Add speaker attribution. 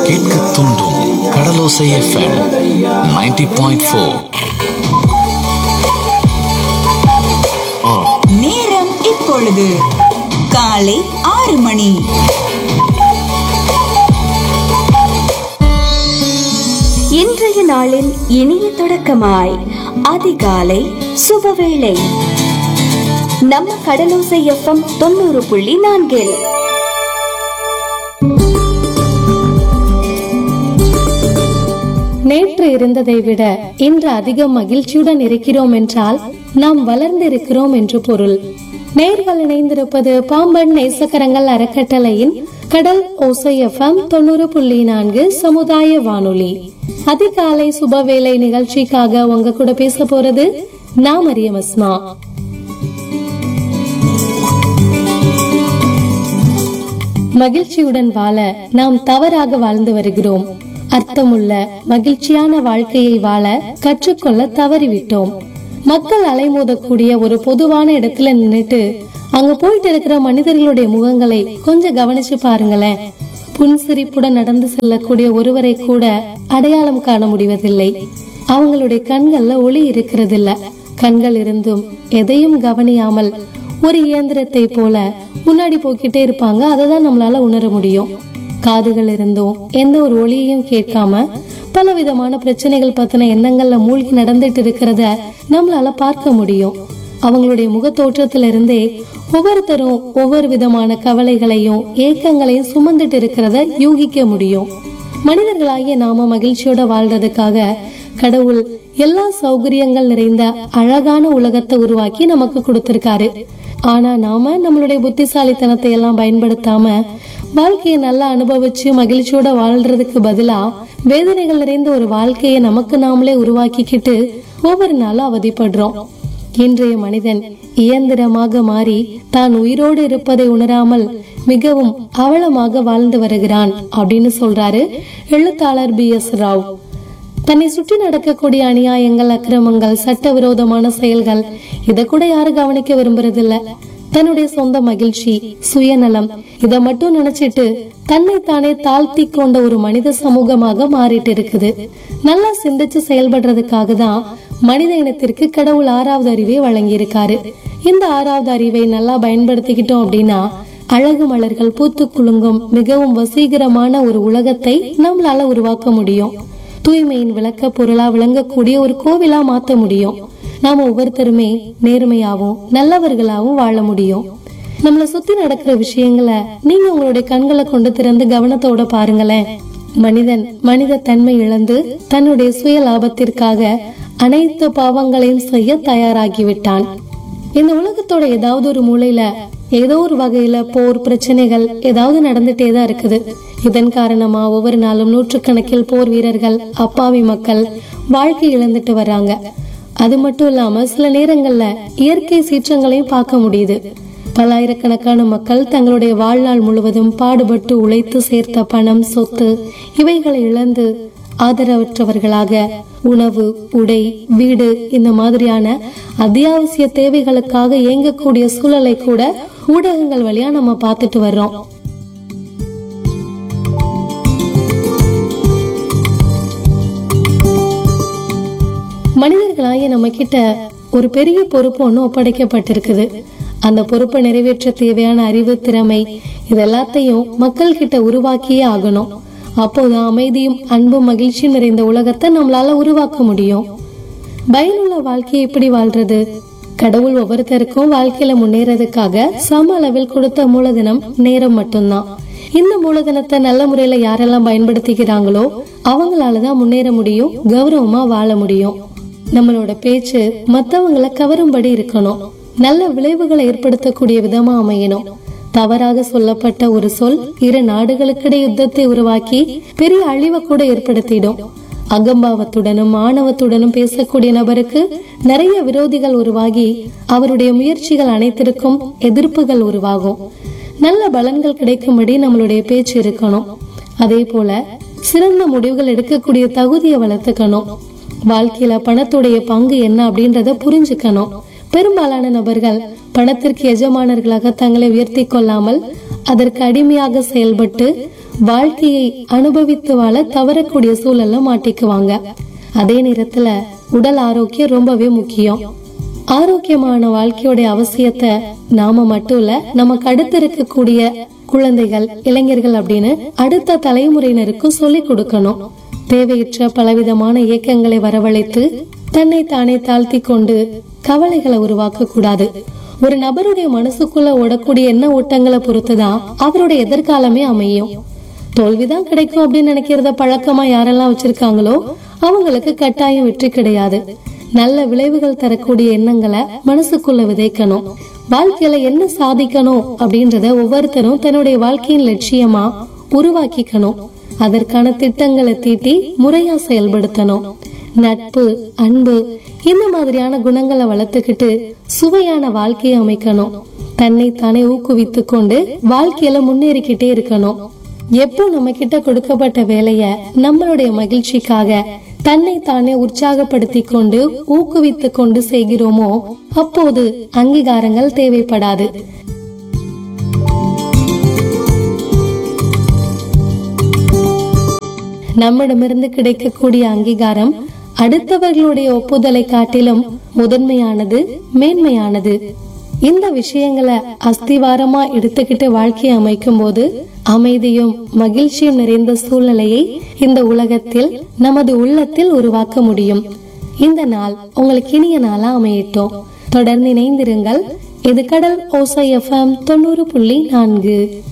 Speaker 1: கேட்க தூண்டும் கடலோசை FM 90.4 point four
Speaker 2: நேரம் இப்பொழுது காலை ஆறு மணி
Speaker 3: இன்றைய நாளின் இனிய தொடக்கமாய் அதிகாலை சுபவேளை நம்ம கடலோசை எஃப்எம் தொண்ணூறு புள்ளி நான்கில்
Speaker 4: நேற்று இருந்ததை விட இன்று அதிகம் மகிழ்ச்சியுடன் இருக்கிறோம் என்றால் நாம் வளர்ந்திருக்கிறோம் என்று பொருள் நேர்கள் இணைந்திருப்பது பாம்பன் நேசக்கரங்கள் அறக்கட்டளையின் கடல் ஓசை எஃப்எம் தொண்ணூறு புள்ளி நான்கு சமுதாய வானொலி அதிகாலை சுபவேளை நிகழ்ச்சிக்காக உங்க கூட பேச போறது நான் மரியம் அஸ்மா மகிழ்ச்சியுடன் வாழ நாம் தவறாக வாழ்ந்து வருகிறோம் அர்த்தமுள்ள மகிழ்ச்சியான வாழ்க்கையை வாழ கற்றுக்கொள்ள தவறிவிட்டோம் மக்கள் அலைமோதக்கூடிய ஒரு பொதுவான இடத்துல நின்னுட்டு அங்க போயிட்டு இருக்கிற மனிதர்களுடைய முகங்களை கொஞ்சம் கவனிச்சு பாருங்களேன் புன்சிரிப்புடன் நடந்து செல்லக்கூடிய ஒருவரை கூட அடையாளம் காண முடிவதில்லை அவங்களுடைய கண்கள்ல ஒளி இருக்கிறதில்ல கண்கள் இருந்தும் எதையும் கவனியாமல் ஒரு இயந்திரத்தை போல முன்னாடி போய்கிட்டே இருப்பாங்க அதை தான் நம்மளால உணர முடியும் காதுகள் இருந்தும் எந்த ஒரு ஒளியையும் கேட்காம பல விதமான பிரச்சனைகள் பத்தின எண்ணங்கள்ல மூழ்கி நடந்துட்டு இருக்கிறத நம்மளால பார்க்க முடியும் அவங்களுடைய முக தோற்றத்துல இருந்தே ஒவ்வொருத்தரும் ஒவ்வொரு விதமான கவலைகளையும் ஏக்கங்களையும் சுமந்துட்டு இருக்கிறத யூகிக்க முடியும் மனிதர்களாகிய நாம மகிழ்ச்சியோட வாழ்றதுக்காக கடவுள் எல்லா சௌகரியங்கள் நிறைந்த அழகான உலகத்தை உருவாக்கி நமக்கு கொடுத்திருக்காரு ஆனா நாம நம்மளுடைய புத்திசாலித்தனத்தை எல்லாம் பயன்படுத்தாம வாழ்க்கையை நல்லா அனுபவிச்சு மகிழ்ச்சியோட வாழ்றதுக்கு பதிலா வேதனைகள் நிறைந்த ஒரு வாழ்க்கையை நமக்கு நாமளே உருவாக்கிக்கிட்டு ஒவ்வொரு நாளும் அவதிப்படுறோம் இன்றைய மனிதன் இயந்திரமாக மாறி தான் உயிரோடு இருப்பதை உணராமல் மிகவும் அவலமாக வாழ்ந்து வருகிறான் அப்படின்னு சொல்றாரு எழுத்தாளர் பி எஸ் ராவ் தன்னை சுற்றி நடக்கக்கூடிய அநியாயங்கள் அக்கிரமங்கள் சட்டவிரோதமான செயல்கள் இத கூட யாரும் கவனிக்க விரும்புறதில்ல தன்னுடைய சொந்த மகிழ்ச்சி சுயநலம் இத மட்டும் நினைச்சிட்டு தன்னை தானே தாழ்த்தி கொண்ட ஒரு மனித சமூகமாக மாறிட்டு இருக்குது நல்லா சிந்திச்சு செயல்படுறதுக்காக தான் மனித இனத்திற்கு கடவுள் ஆறாவது அறிவை வழங்கியிருக்காரு இந்த ஆறாவது அறிவை நல்லா பயன்படுத்திக்கிட்டோம் அப்படின்னா அழகு மலர்கள் பூத்து குலுங்கும் மிகவும் வசீகரமான ஒரு உலகத்தை நம்மளால உருவாக்க முடியும் தூய்மையின் விளக்க பொருளா விளங்கக்கூடிய ஒரு கோவிலா மாத்த முடியும் நாம ஒவ்வொருத்தருமே நேர்மையாவும் நல்லவர்களாவும் வாழ முடியும் நம்மள சுத்தி நடக்கிற விஷயங்களை நீங்க உங்களுடைய கண்களை கொண்டு திறந்து கவனத்தோட பாருங்களேன் மனிதன் மனித தன்மை இழந்து தன்னுடைய சுய லாபத்திற்காக அனைத்து பாவங்களையும் செய்ய தயாராகிவிட்டான் இந்த உலகத்தோட ஏதாவது ஒரு மூலையில ஏதோ ஒரு வகையில போர் பிரச்சனைகள் ஏதாவது நடந்துட்டே தான் இருக்குது இதன் காரணமா ஒவ்வொரு நாளும் நூற்றுக்கணக்கில் போர் வீரர்கள் அப்பாவி மக்கள் வாழ்க்கை இழந்துட்டு வர்றாங்க அது மட்டும் இல்லாம சில நேரங்கள்ல இயற்கை சீற்றங்களையும் பார்க்க முடியுது பல்லாயிரக்கணக்கான மக்கள் தங்களுடைய வாழ்நாள் முழுவதும் பாடுபட்டு உழைத்து சேர்த்த பணம் சொத்து இவைகளை இழந்து ஆதரவற்றவர்களாக உணவு உடை வீடு இந்த மாதிரியான அத்தியாவசிய தேவைகளுக்காக இயங்கக்கூடிய சூழலை கூட ஊடகங்கள் வழியா நம்ம பார்த்துட்டு வர்றோம் மனிதர்களாகிய நம்ம கிட்ட ஒரு பெரிய பொறுப்பு ஒண்ணு ஒப்படைக்கப்பட்டிருக்குது அந்த பொறுப்பை நிறைவேற்ற தேவையான அறிவு திறமை இது எல்லாத்தையும் மக்கள் கிட்ட உருவாக்கியே ஆகணும் அப்போதான் அமைதியும் அன்பும் மகிழ்ச்சியும் நிறைந்த உலகத்தை நம்மளால உருவாக்க முடியும் பயனுள்ள வாழ்க்கையை எப்படி வாழ்றது கடவுள் ஒவ்வொருத்தருக்கும் வாழ்க்கையில முன்னேறதுக்காக சம அளவில் கொடுத்த மூலதனம் நேரம் மட்டும்தான் இந்த மூலதனத்தை நல்ல முறையில யாரெல்லாம் பயன்படுத்திக்கிறாங்களோ அவங்களாலதான் முன்னேற முடியும் கௌரவமா வாழ முடியும் நம்மளோட பேச்சு மத்தவங்களை கவரும்படி இருக்கணும் நல்ல விளைவுகளை ஏற்படுத்தக்கூடிய விதமா அமையணும் தவறாக சொல்லப்பட்ட ஒரு சொல் இரு நாடுகளுக்கிடையே யுத்தத்தை உருவாக்கி பெரிய அழிவை கூட ஏற்படுத்திடும் அகம்பாவத்துடனும் ஆணவத்துடனும் பேசக்கூடிய நபருக்கு நிறைய விரோதிகள் உருவாகி அவருடைய முயற்சிகள் அனைத்திற்கும் எதிர்ப்புகள் உருவாகும் நல்ல பலன்கள் கிடைக்கும்படி நம்மளுடைய பேச்சு இருக்கணும் அதே போல சிறந்த முடிவுகள் எடுக்கக்கூடிய தகுதியை வளர்த்துக்கணும் வாழ்க்கையில பணத்துடைய பங்கு என்ன அப்படின்றத புரிஞ்சுக்கணும் பெரும்பாலான நபர்கள் பணத்திற்கு எஜமானர்களாக தங்களை உயர்த்தி கொள்ளாமல் அதற்கு அடிமையாக செயல்பட்டு வாழ்க்கையை அனுபவித்து வாழ தவறக்கூடிய சூழல்ல மாட்டிக்குவாங்க அதே நேரத்துல உடல் ஆரோக்கியம் ரொம்பவே முக்கியம் ஆரோக்கியமான வாழ்க்கையோட அவசியத்தை நாம மட்டும் இல்ல நமக்கு அடுத்து இருக்கக்கூடிய குழந்தைகள் இளைஞர்கள் அப்படின்னு அடுத்த தலைமுறையினருக்கும் சொல்லிக் கொடுக்கணும் தேவையற்ற பலவிதமான இயக்கங்களை வரவழைத்து தன்னை தானே தாழ்த்தி கொண்டு கவலைகளை உருவாக்க கூடாது ஒரு நபருடைய மனசுக்குள்ள ஓடக்கூடிய எண்ண ஓட்டங்களை பொறுத்துதான் அவருடைய எதிர்காலமே அமையும் தோல்விதான் கிடைக்கும் அப்படின்னு நினைக்கிறத பழக்கமா யாரெல்லாம் வச்சிருக்காங்களோ அவங்களுக்கு கட்டாயம் வெற்றி கிடையாது நல்ல விளைவுகள் தரக்கூடிய எண்ணங்களை மனசுக்குள்ள விதைக்கணும் வாழ்க்கையில என்ன சாதிக்கணும் அப்படின்றத ஒவ்வொருத்தரும் தன்னுடைய வாழ்க்கையின் லட்சியமா உருவாக்கிக்கணும் அதற்கான திட்டங்களை தீட்டி முறையா செயல்படுத்தணும் நட்பு அன்பு இந்த மாதிரியான குணங்களை வளர்த்துக்கிட்டு சுவையான வாழ்க்கையை அமைக்கணும் தன்னை தானே ஊக்குவித்துக் கொண்டு வாழ்க்கையில முன்னேறிக்கிட்டே இருக்கணும் எப்போ நம்ம கிட்ட கொடுக்கப்பட்ட வேலைய நம்மளுடைய மகிழ்ச்சிக்காக தன்னை தானே உற்சாகப்படுத்தி கொண்டு ஊக்குவித்து கொண்டு செய்கிறோமோ அப்போது அங்கீகாரங்கள் தேவைப்படாது நம்மிடமிருந்து கிடைக்கக்கூடிய அங்கீகாரம் அடுத்தவர்களுடைய ஒப்புதலை காட்டிலும் முதன்மையானது மேன்மையானது இந்த விஷயங்களை அஸ்திவாரமா எடுத்துக்கிட்டு வாழ்க்கையை அமைக்கும் போது அமைதியும் மகிழ்ச்சியும் நிறைந்த சூழ்நிலையை இந்த உலகத்தில் நமது உள்ளத்தில் உருவாக்க முடியும் இந்த நாள் உங்களுக்கு இனிய நாளா அமையட்டும் தொடர்ந்து இணைந்திருங்கள் இது கடல் ஓசை எஃப்எம் தொண்ணூறு புள்ளி நான்கு